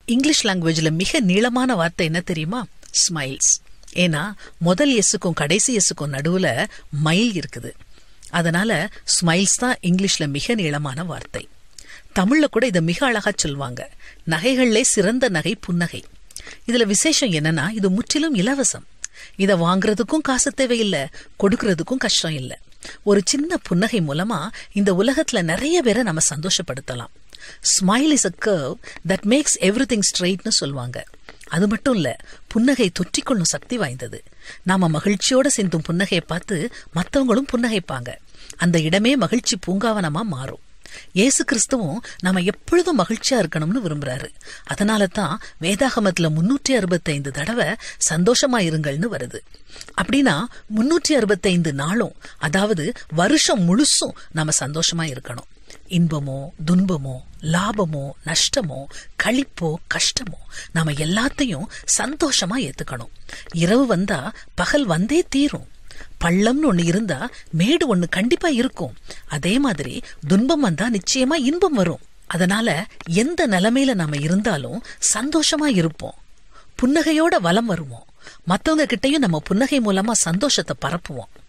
English லாங்குவேஜ்ல மிக நீளமான வார்த்தை என்ன தெரியுமா ஸ்மைல்ஸ் ஏன்னா முதல் எஸ்ஸுக்கும் கடைசி எஸ்ஸுக்கும் நடுவுல மைல் இருக்குது அதனால ஸ்மைல்ஸ் தான் இங்கிலீஷ்ல மிக நீளமான வார்த்தை தமிழ்ல கூட இதை மிக அழகா சொல்லுவாங்க நகைகள்லே சிறந்த நகை புன்னகை இதுல விசேஷம் என்னன்னா இது முற்றிலும் இலவசம் இத வாங்குறதுக்கும் காசு தேவையில்லை கொடுக்கறதுக்கும் கஷ்டம் இல்லை ஒரு சின்ன புன்னகை மூலமா இந்த உலகத்துல நிறைய பேரை நம்ம சந்தோஷப்படுத்தலாம் smile is a curve that makes everything ஸ்ட்ரெயிட்னு சொல்லுவாங்க அது மட்டும் இல்ல புன்னகை தொற்றிக்கொள்ளும் சக்தி வாய்ந்தது நாம மகிழ்ச்சியோட சிந்தும் புன்னகையை பார்த்து மத்தவங்களும் புன்னகைப்பாங்க அந்த இடமே மகிழ்ச்சி பூங்காவனமா மாறும் இயேசு கிறிஸ்துவும் நாம எப்பொழுதும் மகிழ்ச்சியா இருக்கணும்னு விரும்புறாரு அதனால தான் வேதாகமத்துல முன்னூற்றி அறுபத்தைந்து தடவை சந்தோஷமா இருங்கள்னு வருது அப்படின்னா முன்னூற்றி அறுபத்தைந்து நாளும் அதாவது வருஷம் முழுசும் நாம சந்தோஷமா இருக்கணும் இன்பமோ துன்பமோ லாபமோ நஷ்டமோ களிப்போ கஷ்டமோ நாம எல்லாத்தையும் சந்தோஷமா ஏத்துக்கணும் இரவு வந்தா பகல் வந்தே தீரும் பள்ளம்னு ஒண்ணு இருந்தா மேடு ஒண்ணு கண்டிப்பா இருக்கும் அதே மாதிரி துன்பம் வந்தா நிச்சயமா இன்பம் வரும் அதனால எந்த நிலைமையில நாம இருந்தாலும் சந்தோஷமா இருப்போம் புன்னகையோட வலம் வருவோம் மத்தவங்க கிட்டயும் நம்ம புன்னகை மூலமா சந்தோஷத்தை பரப்புவோம்